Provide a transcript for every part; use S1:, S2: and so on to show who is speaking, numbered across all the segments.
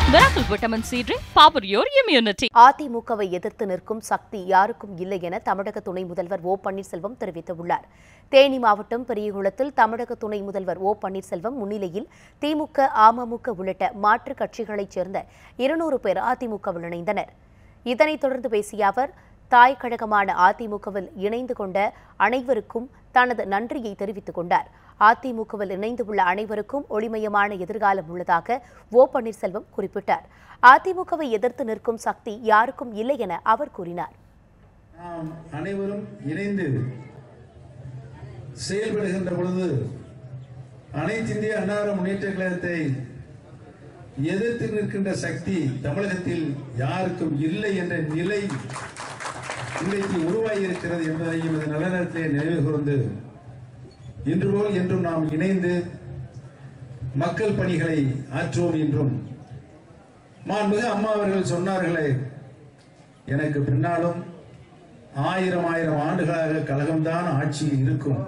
S1: Miracle Vitamin C drink, power your immunity.
S2: அதிமுகவை எதிர்த்து நிற்கும் சக்தி யாருக்கும் இல்லை என தமிழக துணை முதல்வர் ஓ பன்னீர்செல்வம் தெரிவித்துள்ளார் தேனி மாவட்டம் பெரியகுளத்தில் தமிழக துணை முதல்வர் ஓ பன்னீர்செல்வம் முன்னிலையில் திமுக அமமுக உள்ளிட்ட மாற்றுக் கட்சிகளைச் சேர்ந்த இருநூறு பேர் அதிமுகவில் இணைந்தனர் இதனைத் தொடர்ந்து பேசிய அவர் தாய் கழகமான அதிமுகவில் இணைந்து கொண்ட அனைவருக்கும் தனது நன்றியை தெரிவித்துக் கொண்டார் அதிமுகவில் இணைந்துள்ள அனைவருக்கும் ஒளிமயமான எதிர்காலம் உள்ளதாக ஓ பன்னீர்செல்வம் குறிப்பிட்டார் அதிமுகவை எதிர்த்து நிற்கும் சக்தி யாருக்கும் இல்லை என அவர் கூறினார்
S3: நாம் அனைவரும் இணைந்து செயல்படுகின்ற பொழுது அனைத்து இந்திய அன்னார முன்னேற்ற கழகத்தை எதிர்த்து நிற்கின்ற சக்தி தமிழகத்தில் யாருக்கும் இல்லை என்ற நிலை இன்றைக்கு உருவாகி இருக்கிறது என்பதையும் இந்த நல்ல நேரத்திலே நினைவு கூர்ந்து இன்று போல் என்றும் நாம் இணைந்து மக்கள் பணிகளை ஆற்றுவோம் என்றும் மாண்புமிகு அம்மா அவர்கள் சொன்னார்களே எனக்கு பின்னாலும் ஆயிரம் ஆயிரம் ஆண்டுகளாக கழகம்தான் ஆட்சியில் இருக்கும்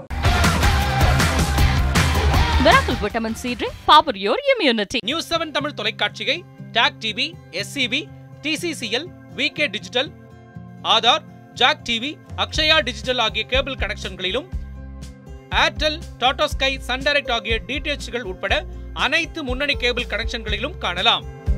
S1: Miracle Vitamin C drink, power your immunity.
S4: News seven Tamil தொலைக்காட்சியை TAC TV SCV TCCL VK digital Aadhaar Jak TV Akshaya digital ஆகிய கேபிள் கனெக்ஷன்களிலும் Airtel Tata Sky Sun Direct ஆகிய டிடிஎச்கள் உட்பட அனைத்து முன்னணி கேபிள் கனெக்ஷன்களிலும் காணலாம்